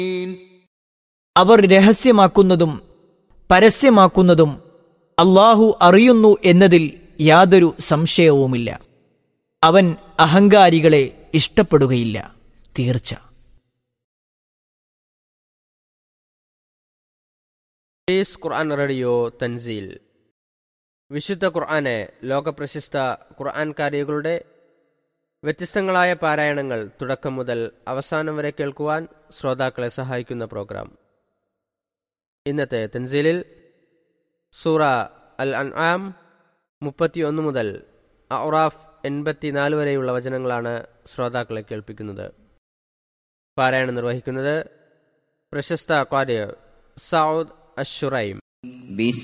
അവർ രഹസ്യമാക്കുന്നതും പരസ്യമാക്കുന്നതും അള്ളാഹു അറിയുന്നു എന്നതിൽ യാതൊരു സംശയവുമില്ല അവൻ അഹങ്കാരികളെ ഇഷ്ടപ്പെടുകയില്ല തീർച്ച പീസ് ഖുർആൻ റേഡിയോ തൻസീൽ വിശുദ്ധ ഖുർആനെ ലോകപ്രശസ്ത ഖുർആൻകാരികളുടെ വ്യത്യസ്തങ്ങളായ പാരായണങ്ങൾ തുടക്കം മുതൽ അവസാനം വരെ കേൾക്കുവാൻ ശ്രോതാക്കളെ സഹായിക്കുന്ന പ്രോഗ്രാം ഇന്നത്തെ തൻസീലിൽ സൂറ അൽ അൻആം മുപ്പത്തിയൊന്ന് മുതൽ ഔറാഫ് എൺപത്തിനാല് വരെയുള്ള വചനങ്ങളാണ് ശ്രോതാക്കളെ കേൾപ്പിക്കുന്നത് പാരായണം നിർവഹിക്കുന്നത് പ്രശസ്ത ക്വാരിയർ സൗദ് അഷുറൈം بسم